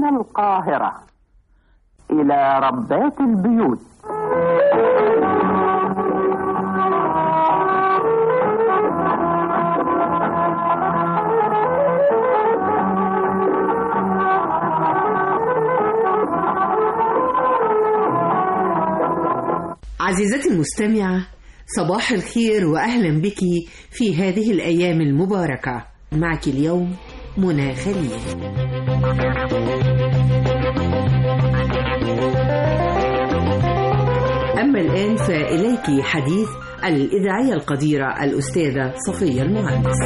من القاهرة إلى ربات البيوت عزيزتي المستمعة صباح الخير وأهلا بك في هذه الأيام المباركة معك اليوم منى خليل أما الآن فإليك حديث الإذاعية القديرة الأستاذة صفية المهندس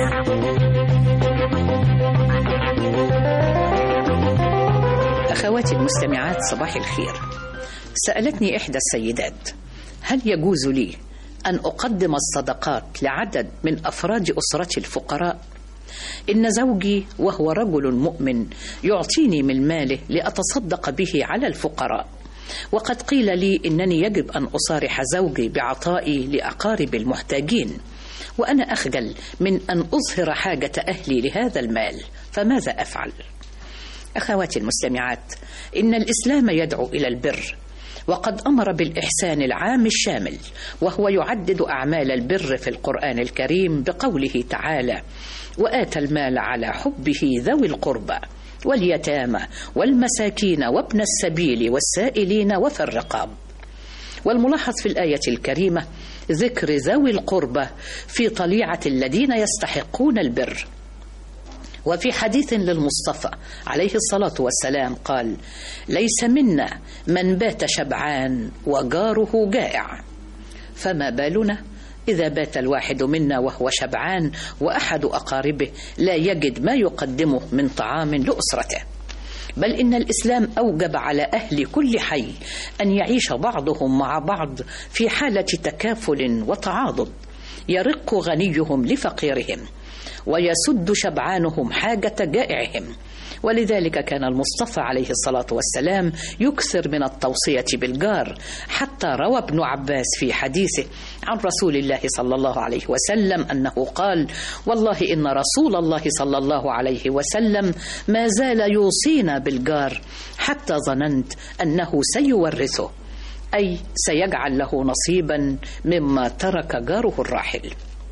أخواتي المستمعات صباح الخير سألتني إحدى السيدات هل يجوز لي أن أقدم الصدقات لعدد من أفراد أسرتي الفقراء؟ إن زوجي وهو رجل مؤمن يعطيني من ماله لأتصدق به على الفقراء وقد قيل لي إنني يجب أن أصارح زوجي بعطائي لأقارب المحتاجين وأنا أخجل من أن أظهر حاجة أهلي لهذا المال فماذا أفعل؟ أخواتي المستمعات إن الإسلام يدعو إلى البر وقد امر بالاحسان العام الشامل وهو يعدد اعمال البر في القران الكريم بقوله تعالى واتى المال على حبه ذوي القربى واليتامى والمساكين وابن السبيل والسائلين وفي الرقاب والملاحظ في الايه الكريمه ذكر ذوي القربى في طليعه الذين يستحقون البر وفي حديث للمصطفى عليه الصلاة والسلام قال ليس منا من بات شبعان وجاره جائع فما بالنا إذا بات الواحد منا وهو شبعان وأحد أقاربه لا يجد ما يقدمه من طعام لأسرته بل إن الإسلام أوجب على أهل كل حي أن يعيش بعضهم مع بعض في حالة تكافل وتعاضد يرق غنيهم لفقيرهم ويسد شبعانهم حاجة جائعهم ولذلك كان المصطفى عليه الصلاة والسلام يكثر من التوصية بالجار حتى روى ابن عباس في حديثه عن رسول الله صلى الله عليه وسلم أنه قال والله إن رسول الله صلى الله عليه وسلم ما زال يوصينا بالجار حتى ظننت أنه سيورثه أي سيجعل له نصيبا مما ترك جاره الراحل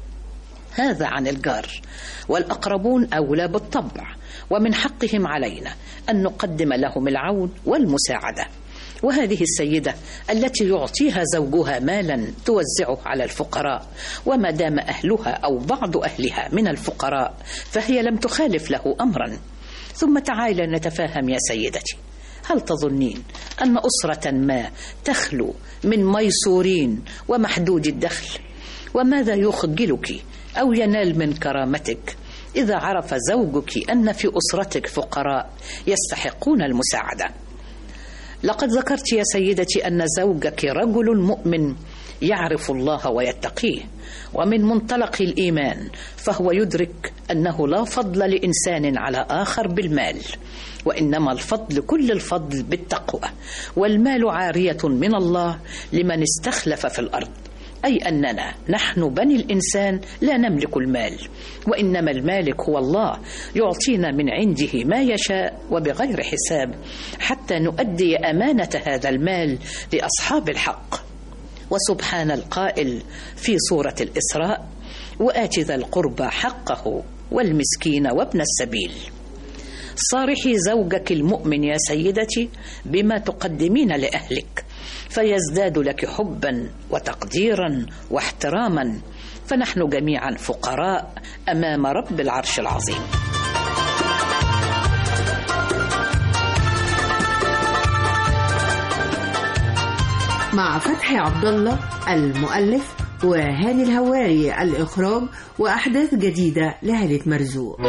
هذا عن الجار والأقربون أولى بالطبع ومن حقهم علينا أن نقدم لهم العون والمساعدة وهذه السيدة التي يعطيها زوجها مالا توزعه على الفقراء وما دام أهلها أو بعض أهلها من الفقراء فهي لم تخالف له أمرا ثم تعالى نتفاهم يا سيدتي هل تظنين أن أسرة ما تخلو من ميسورين ومحدود الدخل وماذا يخجلك أو ينال من كرامتك إذا عرف زوجك أن في أسرتك فقراء يستحقون المساعدة لقد ذكرت يا سيدتي أن زوجك رجل مؤمن يعرف الله ويتقيه ومن منطلق الإيمان فهو يدرك أنه لا فضل لإنسان على آخر بالمال وإنما الفضل كل الفضل بالتقوى والمال عارية من الله لمن استخلف في الأرض أي أننا نحن بني الإنسان لا نملك المال وإنما المالك هو الله يعطينا من عنده ما يشاء وبغير حساب حتى نؤدي أمانة هذا المال لأصحاب الحق وسبحان القائل في سورة الإسراء وآت ذا القربى حقه والمسكين وابن السبيل صارحي زوجك المؤمن يا سيدتي بما تقدمين لأهلك فيزداد لك حبا وتقديرا واحتراما فنحن جميعا فقراء امام رب العرش العظيم مع فتحي عبد الله المؤلف وهاني الهواري الإخراج وأحداث جديدة لعائلة مرزوق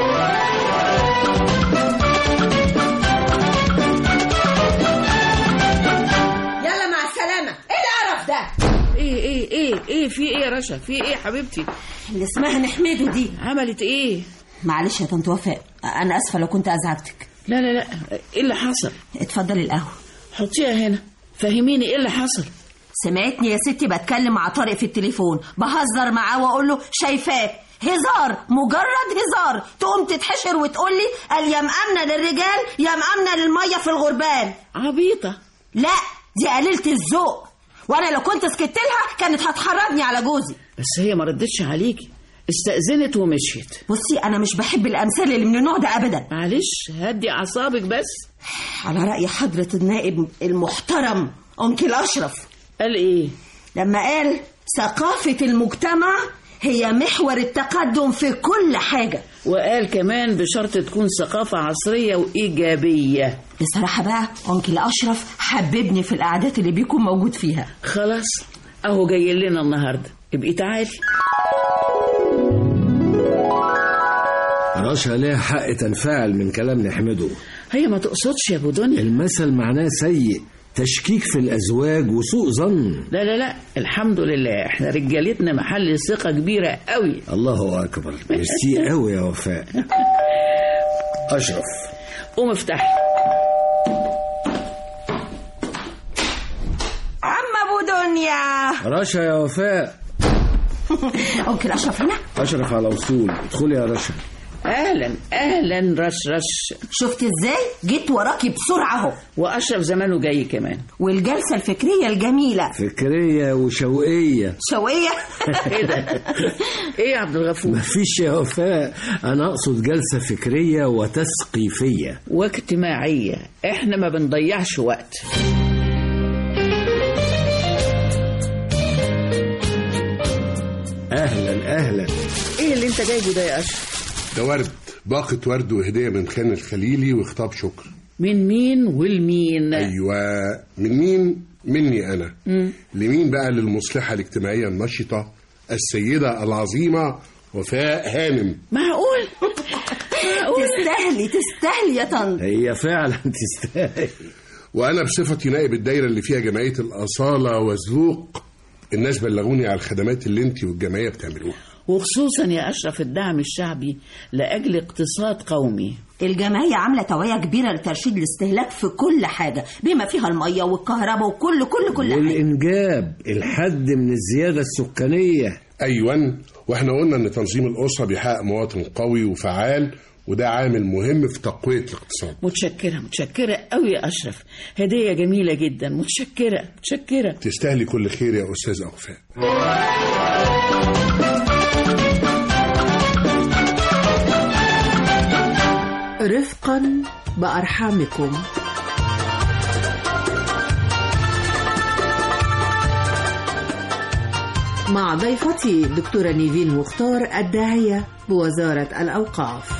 يلا مع السلامة ايه القرف ده ايه ايه ايه ايه في ايه يا رشا في ايه يا حبيبتي اللي اسمها نحمده دي عملت ايه معلش يا طنط وفاء انا اسفة لو كنت ازعجتك لا لا لا ايه اللي حصل اتفضلي القهوة حطيها هنا فهميني ايه اللي حصل سمعتني يا ستي بتكلم مع طارق في التليفون بهزر معاه واقول له شايفاه هزار مجرد هزار تقوم تتحشر وتقول لي قال يا مأمنة للرجال يا مأمنة للمية في الغربال عبيطة لا دي قليلة الذوق وانا لو كنت سكت لها كانت هتحرضني على جوزي بس هي ما ردتش عليكي استأذنت ومشيت بصي انا مش بحب الامثال اللي من النوع ده ابدا معلش هدي أعصابك بس على رأي حضرة النائب المحترم أنكل أشرف قال إيه لما قال ثقافة المجتمع هي محور التقدم في كل حاجة وقال كمان بشرط تكون ثقافة عصرية وإيجابية بصراحة بقى أنكل أشرف حببني في القعدات اللي بيكون موجود فيها خلاص أهو جاي لنا النهاردة ابقي تعالي رشا لها حق تنفعل من كلام نحمده هي ما تقصدش يا أبو دنيا المثل معناه سيء تشكيك في الأزواج وسوء ظن لا لا لا الحمد لله احنا رجالتنا محل ثقة كبيرة قوي الله أكبر ميرسي قوي يا وفاء أشرف قوم افتح عم أبو دنيا رشا يا وفاء أنكل أشرف هنا أشرف على وصول ادخلي يا رشا اهلا اهلا رش رش شفت إزاي جيت وراكي بسرعة أهو واشرف زمانه جاي كمان والجلسة الفكرية الجميلة فكرية وشوقية شوية ايه ده ايه يا عبد الغفور مفيش يا وفاء أنا أقصد جلسة فكرية وتثقيفية واجتماعية احنا ما بنضيعش وقت أهلا أهلا ايه اللي انت جايبه ده يا اشرف ده ورد باقة ورد وهدية من خان الخليلي وخطاب شكر من مين والمين أيوة من مين؟ مني أنا لمين بقى للمصلحة الاجتماعية النشطة السيدة العظيمة وفاء هانم معقول معقول تستاهلي تستاهلي يا طنط هي فعلا تستاهل وأنا بصفتي نائب الدايرة اللي فيها جمعية الأصالة وذوق الناس بلغوني على الخدمات اللي انت والجمعية بتعملوها وخصوصا يا اشرف الدعم الشعبي لاجل اقتصاد قومي الجمعية عاملة توعية كبيرة لترشيد الاستهلاك في كل حاجة بما فيها المية والكهرباء وكل كل كل حاجة والإنجاب الحد من الزيادة السكانية أيوة واحنا قلنا إن تنظيم الأسرة بيحقق مواطن قوي وفعال وده عامل مهم في تقوية الاقتصاد متشكرة متشكرة قوي يا أشرف هدية جميلة جدا متشكرة متشكرة تستاهلي كل خير يا أستاذ أوفاء رفقا بأرحامكم مع ضيفتي الدكتورة نيفين مختار الداعية بوزارة الأوقاف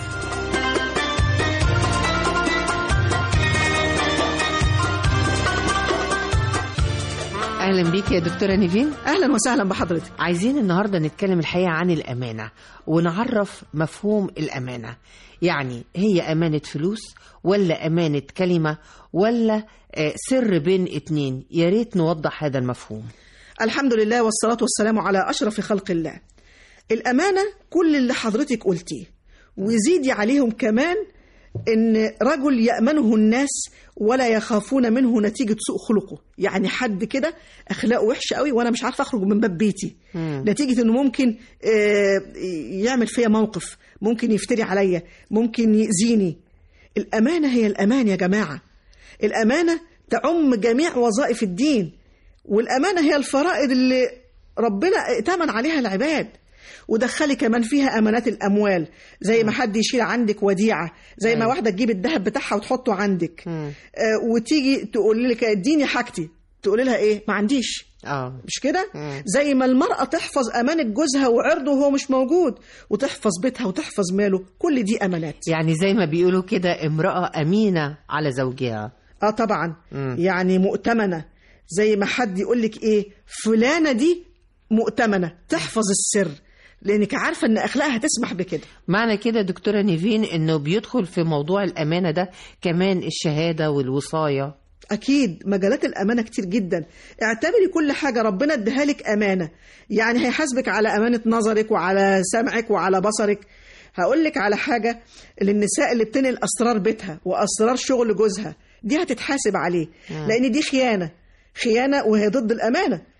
اهلا بيك يا دكتوره نيفين اهلا وسهلا بحضرتك عايزين النهارده نتكلم الحقيقه عن الامانه ونعرف مفهوم الامانه يعني هي امانه فلوس ولا امانه كلمه ولا آه، سر بين اتنين يا ريت نوضح هذا المفهوم الحمد لله والصلاة والسلام على أشرف خلق الله الأمانة كل اللي حضرتك قلتيه وزيدي عليهم كمان إن رجل يأمنه الناس ولا يخافون منه نتيجة سوء خلقه يعني حد كده أخلاقه وحشة قوي وأنا مش عارفة أخرج من باب بيتي نتيجة إنه ممكن آه، يعمل فيا موقف ممكن يفتري عليا ممكن يأذيني الأمانة هي الأمان يا جماعة الأمانة تعم جميع وظائف الدين والأمانة هي الفرائض اللي ربنا ائتمن عليها العباد ودخلي كمان فيها أمانات الأموال زي ما حد يشيل عندك وديعة زي ما واحدة تجيب الذهب بتاعها وتحطه عندك آه وتيجي تقول لك اديني حاجتي تقول لها ايه ما عنديش اه مش كده زي ما المرأة تحفظ أمانة جوزها وعرضه وهو مش موجود وتحفظ بيتها وتحفظ ماله كل دي أمانات يعني زي ما بيقولوا كده امراه امينه على زوجها اه طبعا يعني مؤتمنه زي ما حد يقول لك ايه فلانه دي مؤتمنه تحفظ السر لانك عارفه ان اخلاقها تسمح بكده معنى كده دكتوره نيفين انه بيدخل في موضوع الامانه ده كمان الشهاده والوصايه اكيد مجالات الامانه كتير جدا اعتبري كل حاجه ربنا اداها لك امانه يعني هيحاسبك على امانه نظرك وعلى سمعك وعلى بصرك هقول لك على حاجه للنساء اللي بتنقل اسرار بيتها واسرار شغل جوزها دي هتتحاسب عليه لان دي خيانه خيانه وهي ضد الامانه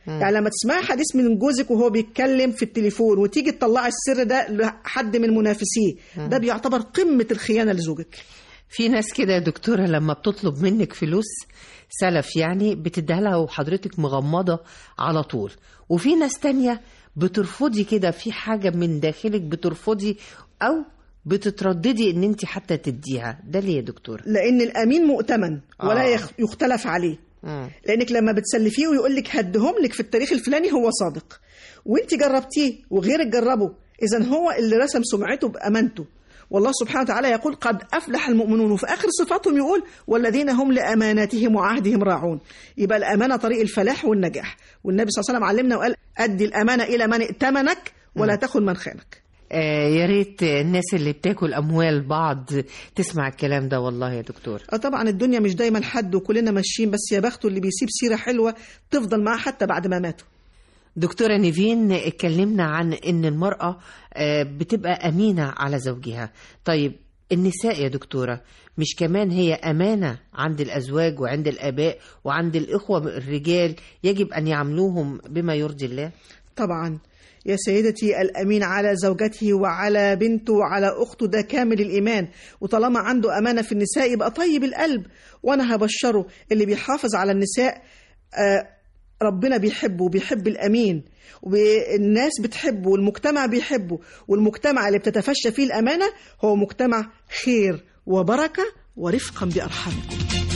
يعني لما تسمعي حديث من جوزك وهو بيتكلم في التليفون وتيجي تطلعي السر ده لحد من منافسيه ده بيعتبر قمه الخيانه لزوجك في ناس كده يا دكتورة لما بتطلب منك فلوس سلف يعني بتديها لها وحضرتك مغمضة على طول وفي ناس تانية بترفضي كده في حاجة من داخلك بترفضي أو بتترددي ان انت حتى تديها ده ليه يا دكتورة لان الامين مؤتمن ولا آه. يخ- يختلف عليه مم. لانك لما بتسلفيه ويقول لك هدهم لك في التاريخ الفلاني هو صادق وانت جربتيه وغيرك جربه اذا هو اللي رسم سمعته بامانته والله سبحانه وتعالى يقول قد افلح المؤمنون وفي اخر صفاتهم يقول والذين هم لاماناتهم وعهدهم راعون يبقى الامانه طريق الفلاح والنجاح والنبي صلى الله عليه وسلم علمنا وقال ادي الامانه الى من ائتمنك ولا تخن من خانك آه يا ريت الناس اللي بتاكل اموال بعض تسمع الكلام ده والله يا دكتور اه طبعا الدنيا مش دايما حد وكلنا ماشيين بس يا بخته اللي بيسيب سيره حلوه تفضل معاه حتى بعد ما ماتوا دكتورة نيفين اتكلمنا عن ان المرأة آه، بتبقى امينة على زوجها طيب النساء يا دكتورة مش كمان هي امانة عند الازواج وعند الاباء وعند الاخوة الرجال يجب ان يعاملوهم بما يرضي الله طبعا يا سيدتي الأمين على زوجته وعلى بنته وعلى أخته ده كامل الإيمان وطالما عنده أمانة في النساء يبقى طيب القلب وأنا هبشره اللي بيحافظ على النساء آه، ربنا بيحبه وبيحب الأمين والناس بتحبه والمجتمع بيحبه والمجتمع اللي بتتفشى فيه الأمانة هو مجتمع خير وبركة ورفقا بأرحامكم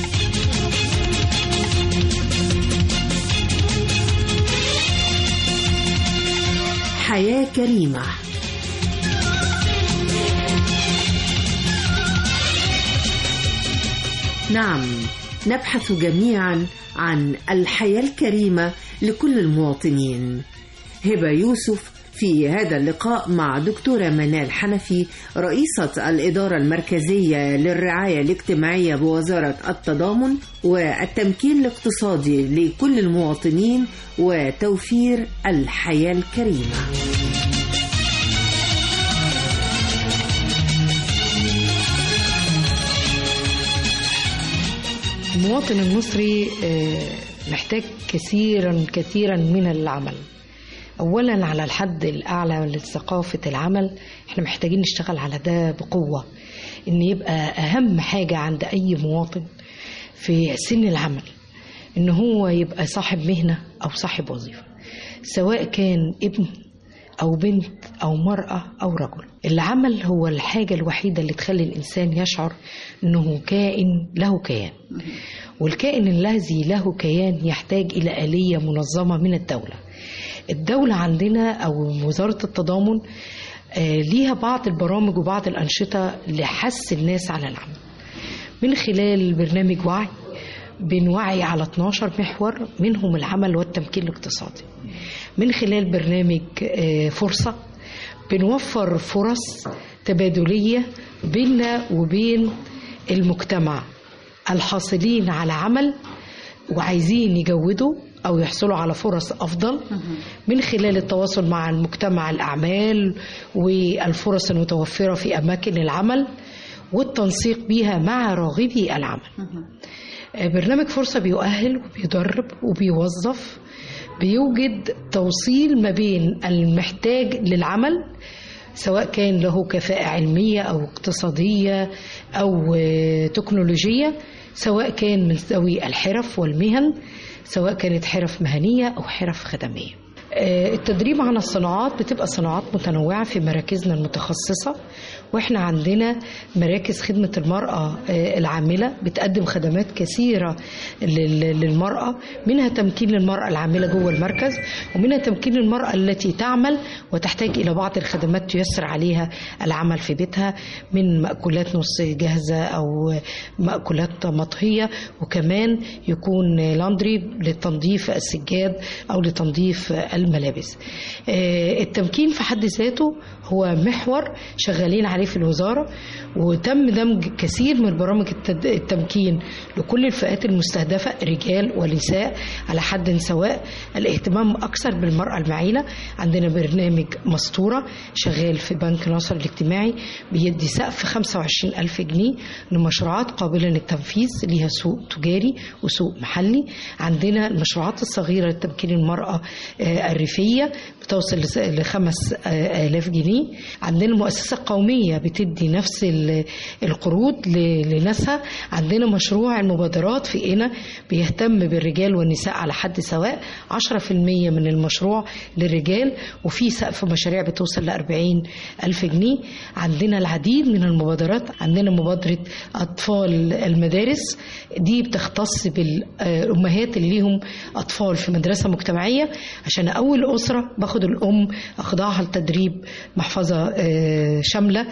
حياة كريمة نعم نبحث جميعا عن الحياة الكريمة لكل المواطنين هبة يوسف في هذا اللقاء مع دكتورة منال حنفي رئيسة الإدارة المركزية للرعاية الاجتماعية بوزارة التضامن والتمكين الاقتصادي لكل المواطنين وتوفير الحياة الكريمة المواطن المصري آه، محتاج كثيرا كثيرا من العمل اولا على الحد الاعلى لثقافه العمل احنا محتاجين نشتغل على ده بقوه ان يبقى اهم حاجه عند اي مواطن في سن العمل ان هو يبقى صاحب مهنه او صاحب وظيفه سواء كان ابن او بنت او مراه او رجل العمل هو الحاجه الوحيده اللي تخلي الانسان يشعر انه كائن له كيان والكائن الذي له كيان يحتاج الى اليه منظمه من الدوله الدوله عندنا او وزاره التضامن آه، ليها بعض البرامج وبعض الانشطه لحث الناس على العمل من خلال برنامج وعي بنوعي على 12 محور منهم العمل والتمكين الاقتصادي من خلال برنامج آه، فرصة بنوفر فرص تبادلية بيننا وبين المجتمع الحاصلين على عمل وعايزين يجودوا أو يحصلوا على فرص أفضل من خلال التواصل مع المجتمع الأعمال والفرص المتوفرة في أماكن العمل والتنسيق بها مع راغبي العمل برنامج فرصة بيؤهل وبيدرب وبيوظف بيوجد توصيل ما بين المحتاج للعمل سواء كان له كفاءة علمية أو اقتصادية أو آه، تكنولوجية سواء كان من ذوي الحرف والمهن سواء كانت حرف مهنية أو حرف خدمية آه، التدريب عن الصناعات بتبقى صناعات متنوعة في مراكزنا المتخصصة واحنا عندنا مراكز خدمة المرأة آه، العاملة بتقدم خدمات كثيرة لل- للمرأة منها تمكين للمرأة العاملة جوه المركز ومنها تمكين المرأة التي تعمل وتحتاج إلى بعض الخدمات تيسر عليها العمل في بيتها من مأكولات نص جاهزة أو مأكولات مطهية وكمان يكون لاندري لتنظيف السجاد أو لتنظيف الملابس آه، التمكين في حد ذاته هو محور شغالين عليه في الوزارة وتم دمج كثير من برامج التد- التمكين لكل الفئات المستهدفة رجال ونساء على حد سواء الاهتمام أكثر بالمرأة المعيلة عندنا برنامج مسطورة شغال في بنك ناصر الاجتماعي بيدي سقف 25 ألف جنيه لمشروعات قابلة للتنفيذ ليها سوق تجاري وسوق محلي عندنا المشروعات الصغيرة لتمكين المرأة آه، الريفية بتوصل لس- لخمس آه، آلاف جنيه عندنا المؤسسة القومية بتدي نفس ال- القروض ل- لناسها عندنا مشروع المبادرات في قنا بيهتم بالرجال والنساء على حد سواء 10% من المشروع للرجال وفي سقف مشاريع بتوصل ل 40 ألف جنيه عندنا العديد من المبادرات عندنا مبادرة أطفال المدارس دي بتختص بالأمهات اللي ليهم أطفال في مدرسة مجتمعية عشان أول أسرة باخد الأم أخضعها لتدريب محفظة آه، شاملة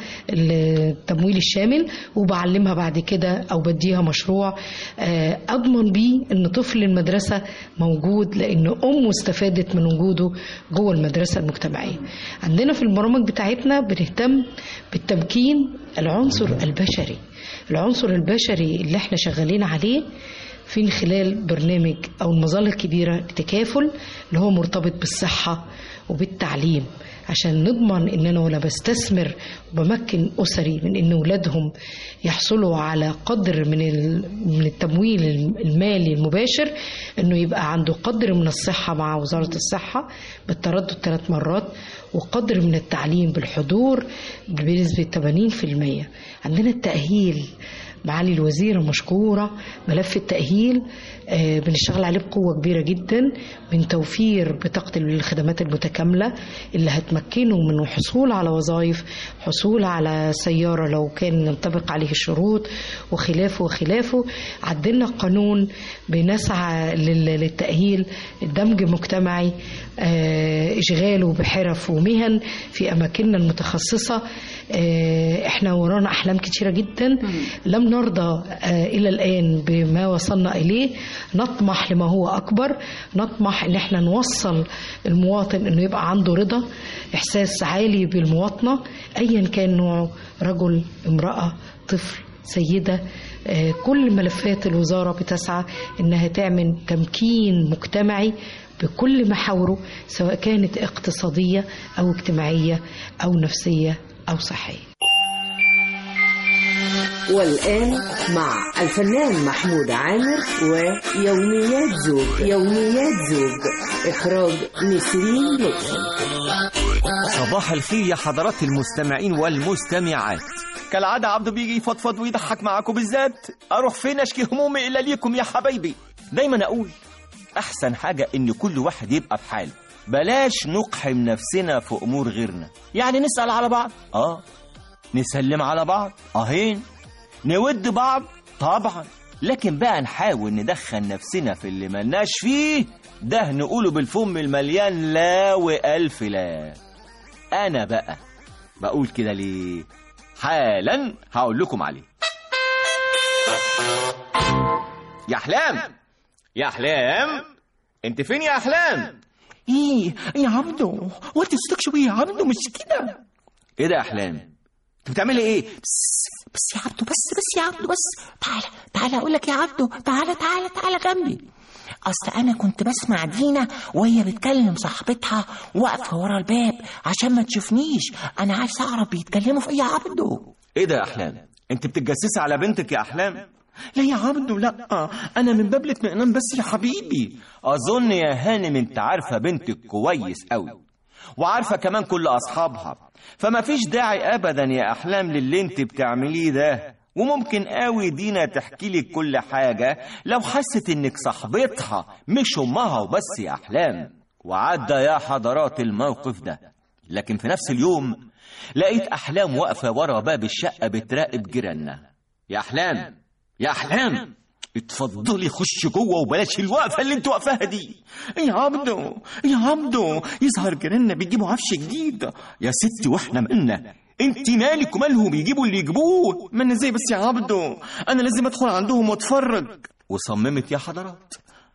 التمويل الشامل وبعلمها بعد كده أو بديها مشروع آه، أضمن بيه إن طفل المدرسة موجود لأن أمه استفادت من وجوده جوه المدرسة المجتمعية عندنا في البرامج بتاعتنا بنهتم بالتمكين العنصر البشري العنصر البشري اللي احنا شغالين عليه من خلال برنامج او المظله الكبيره لتكافل اللي هو مرتبط بالصحه وبالتعليم عشان نضمن ان انا وانا بستثمر وبمكن اسري من ان اولادهم يحصلوا على قدر من ال- من التمويل المالي المباشر انه يبقى عنده قدر من الصحه مع وزاره الصحه بالتردد ثلاث مرات وقدر من التعليم بالحضور بنسبه 80% عندنا التاهيل معالي الوزيرة مشكورة ملف التأهيل آه، بنشتغل عليه بقوة كبيرة جدا من توفير بطاقة الخدمات المتكاملة اللي هتمكنه من الحصول على وظائف حصول على سيارة لو كان ينطبق عليه الشروط وخلافه وخلافه عدلنا قانون بنسعى لل- للتأهيل الدمج مجتمعي آه، إشغاله بحرف ومهن في أماكننا المتخصصة آه، احنا ورانا أحلام كتيرة جدا لم نرضى آه، إلى الآن بما وصلنا إليه نطمح لما هو أكبر نطمح إن احنا نوصل المواطن إنه يبقى عنده رضا إحساس عالي بالمواطنة أيا كان نوعه رجل امرأة طفل سيدة آه، كل ملفات الوزارة بتسعى إنها تعمل تمكين مجتمعي بكل محاوره سواء كانت اقتصادية أو اجتماعية أو نفسية أو صحية والآن مع الفنان محمود عامر ويوميات زوج يوميات زوج إخراج نسرين لطفي صباح الخير يا حضرات المستمعين والمستمعات كالعادة عبده بيجي يفضفض ويضحك معاكم بالذات أروح فين أشكي همومي إلا ليكم يا حبايبي دايما أقول أحسن حاجة إن كل واحد يبقى في حاله بلاش نقحم نفسنا في أمور غيرنا يعني نسأل على بعض آه نسلم على بعض أهين نود بعض طبعا لكن بقى نحاول ندخل نفسنا في اللي ملناش فيه ده نقوله بالفم المليان لا وألف لا أنا بقى بقول كده ليه حالا هقول لكم عليه يا أحلام يا أحلام أنت فين يا أحلام ايه يا عبدو وانت صوتك شويه يا عبدو مش كده إيه ده يا أحلام أنت بتعملي إيه بس بس يا عبدو بس بس يا عبدو بس تعالى تعالى اقول لك يا عبدو تعالى تعالى تعالى جنبي اصل انا كنت بسمع دينا وهي بتكلم صاحبتها واقفه ورا الباب عشان ما تشوفنيش انا عايز اعرف بيتكلموا في ايه يا عبدو إيه ده يا أحلام أنت بتتجسسي على بنتك يا أحلام لا يا عبدو لا انا من باب الاطمئنان بس يا حبيبي أظن يا هانم أنت عارفة بنتك كويس أوي وعارفة كمان كل أصحابها فما فيش داعي أبدا يا أحلام للي أنت بتعمليه ده وممكن قوي دينا تحكي لك كل حاجة لو حست إنك صاحبتها مش أمها وبس يا أحلام وعدى يا حضرات الموقف ده لكن في نفس اليوم لقيت أحلام واقفة ورا باب الشقة بتراقب جيراننا يا أحلام يا أحلام اتفضلي خش جوه وبلاش الوقفة اللي انت واقفاها دي يا عبدو يا عبدو يظهر جيراننا بيجيبوا عفش جديد يا ستي واحنا مالنا انت مالك ومالهم يجيبوا اللي يجيبوه ما انا ازاي بس يا عبدو انا لازم ادخل عندهم واتفرج وصممت يا حضرات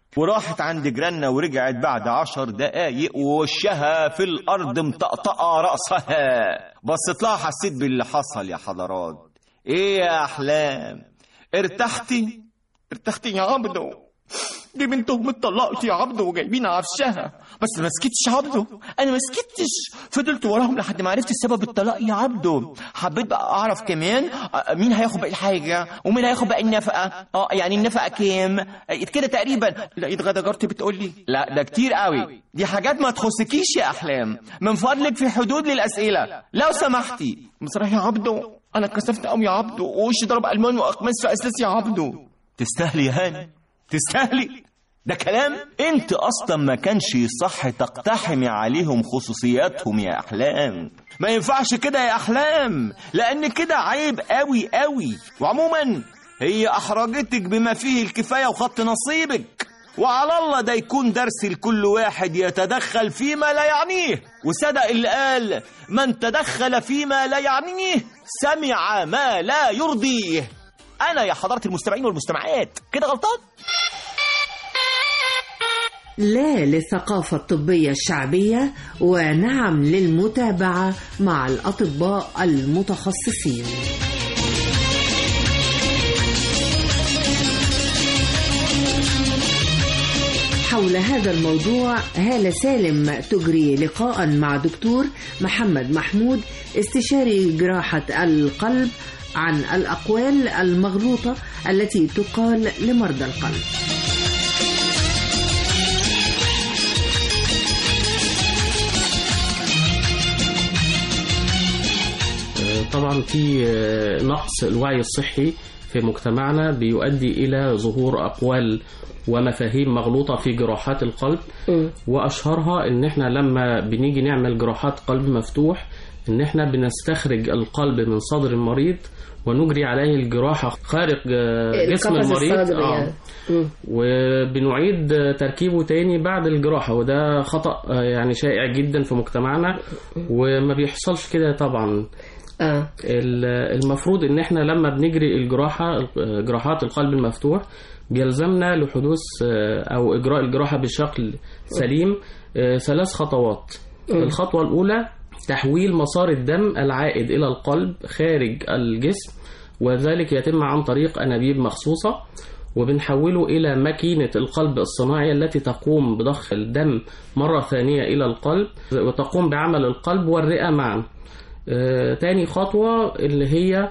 وراحت عند جيراننا ورجعت بعد عشر دقايق ووشها في الأرض مطقطقة رأسها بصيت لها حسيت باللي حصل يا حضرات إيه يا أحلام ارتحتي ارتحتي يا عبدو دي بنتهم اتطلقت يا عبدو وجايبين عفشها بس ما سكتش عبدو انا ما سكتش فضلت وراهم لحد ما عرفت السبب الطلاق يا عبدو حبيت بقى اعرف كمان آه، مين هياخد باقي الحاجه ومين هياخد باقي النفقه اه يعني النفقه كام آه، كده تقريبا لقيت غدا جارتي بتقول لي لا ده كتير قوي دي حاجات ما تخصكيش يا احلام من فضلك في حدود للاسئله لو سمحتي بصراحه يا عبدو انا اتكسفت قوي يا عبدو ووشي ضرب المان واقماص في اساس يا عبدو تستاهلي يا هاني تستاهلي ده كلام انت اصلا ما كانش يصح تقتحمي عليهم خصوصياتهم يا احلام ما ينفعش كده يا احلام لان كده عيب قوي قوي وعموما هي احرجتك بما فيه الكفايه وخط نصيبك وعلى الله ده يكون درس لكل واحد يتدخل فيما لا يعنيه وصدق اللي قال من تدخل فيما لا يعنيه سمع ما لا يرضيه انا يا حضره المستمعين والمستمعات كده غلطان لا للثقافة الطبية الشعبية ونعم للمتابعة مع الأطباء المتخصصين حول هذا الموضوع هالة سالم تجري لقاء مع دكتور محمد محمود استشاري جراحة القلب عن الأقوال المغلوطة التي تقال لمرضى القلب طبعا في نقص الوعي الصحي في مجتمعنا بيؤدي إلى ظهور أقوال ومفاهيم مغلوطة في جراحات القلب وأشهرها إن إحنا لما بنيجي نعمل جراحات قلب مفتوح إن إحنا بنستخرج القلب من صدر المريض ونجري عليه الجراحة خارج جسم القفص المريض الصدري آه. يعني. مم. وبنعيد تركيبه تاني بعد الجراحة وده خطأ آه، يعني شائع جدا في مجتمعنا وما بيحصلش كده طبعا اه ال- المفروض ان احنا لما بنجري الجراحة آه، جراحات القلب المفتوح بيلزمنا لحدوث آه، او اجراء الجراحة بشكل سليم آه، ثلاث خطوات مم. الخطوة الاولى تحويل مسار الدم العائد الى القلب خارج الجسم وذلك يتم عن طريق انابيب مخصوصة وبنحوله إلى ماكينة القلب الصناعي التي تقوم بضخ الدم مرة ثانية إلى القلب وتقوم بعمل القلب والرئة معا آه، تاني خطوة اللي هي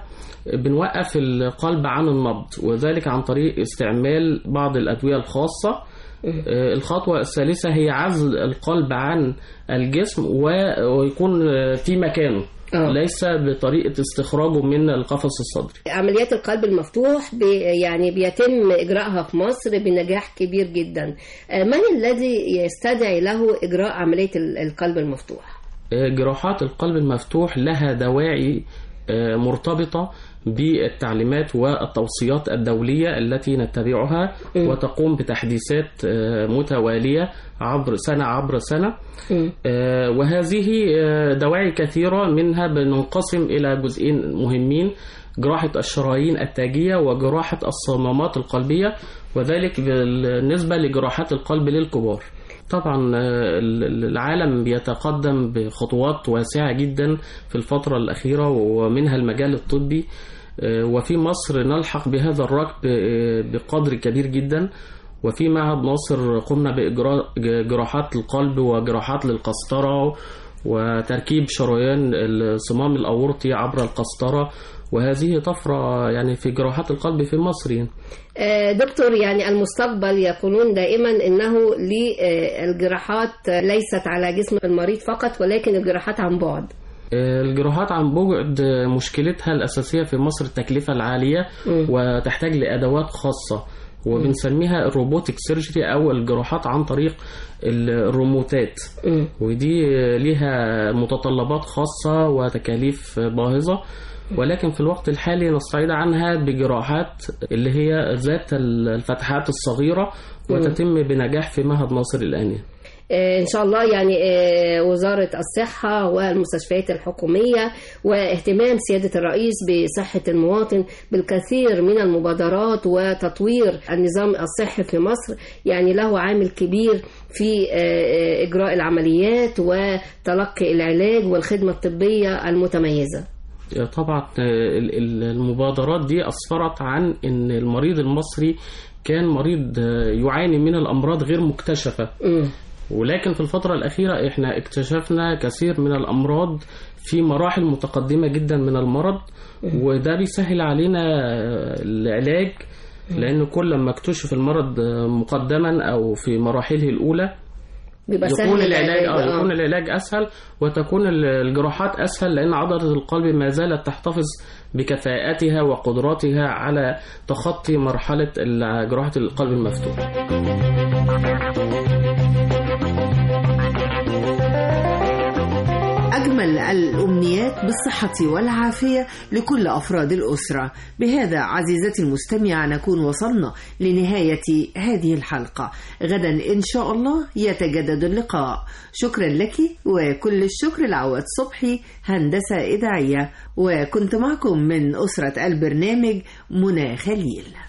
بنوقف القلب عن النبض وذلك عن طريق استعمال بعض الأدوية الخاصة آه، الخطوة الثالثة هي عزل القلب عن الجسم و- ويكون آه، في مكانه آه. ليس بطريقة استخراجه من القفص الصدري عمليات القلب المفتوح بي يعني بيتم إجراءها في مصر بنجاح كبير جدا آه، من الذي يستدعي له إجراء عملية ال- القلب المفتوح جراحات القلب المفتوح لها دواعي آه، مرتبطة بالتعليمات والتوصيات الدولية التي نتبعها وتقوم بتحديثات آه، متوالية عبر سنة عبر سنة آه، وهذه آه، دواعي كثيرة منها بننقسم إلى جزئين مهمين جراحة الشرايين التاجية وجراحة الصمامات القلبية وذلك بالنسبة لجراحات القلب للكبار طبعا آه، ال- العالم بيتقدم بخطوات واسعة جدا في الفترة الأخيرة ومنها المجال الطبي آه، وفي مصر نلحق بهذا الركب آه، بقدر كبير جدا وفي معهد ناصر قمنا بإجراء ج- جراحات القلب وجراحات للقسطرة وتركيب شريان الصمام الأورطي عبر القسطرة وهذه طفرة يعني في جراحات القلب في مصر يعني. آه، دكتور يعني المستقبل يقولون دائما انه للجراحات ليست على جسم المريض فقط ولكن الجراحات عن بعد الجراحات عن بعد مشكلتها الأساسية في مصر التكلفة العالية وتحتاج لأدوات خاصة وبنسميها الروبوتك سيرجري أو الجراحات عن طريق الروموتات ودي ليها متطلبات خاصة وتكاليف باهظة ولكن في الوقت الحالي نستعيد عنها بجراحات اللي هي ذات الفتحات الصغيرة وتتم بنجاح في معهد ناصر الآن آه، ان شاء الله يعني آه، وزاره الصحه والمستشفيات الحكوميه واهتمام سياده الرئيس بصحه المواطن بالكثير من المبادرات وتطوير النظام الصحي في مصر يعني له عامل كبير في آه، آه، اجراء العمليات وتلقي العلاج والخدمه الطبيه المتميزه طبعا ال- ال- المبادرات دي أسفرت عن أن المريض المصري كان مريض يعاني من الأمراض غير مكتشفة ولكن في الفترة الأخيرة إحنا اكتشفنا كثير من الأمراض في مراحل متقدمة جدا من المرض وده بيسهل علينا العلاج لأن كل ما اكتشف المرض مقدما أو في مراحله الأولى بيبقى يكون سهل العلاج العلاج، اه آه. يكون العلاج اسهل وتكون ال- الجراحات اسهل لان عضله القلب ما زالت تحتفظ بكفاءتها وقدراتها على تخطي مرحله ال- جراحه القلب المفتوح أجمل الأمنيات بالصحة والعافية لكل أفراد الأسرة بهذا عزيزتي المستمعة نكون وصلنا لنهاية هذه الحلقة غدا إن شاء الله يتجدد اللقاء شكرا لك وكل الشكر لعواد صبحي هندسة إذاعية وكنت معكم من أسرة البرنامج منى خليل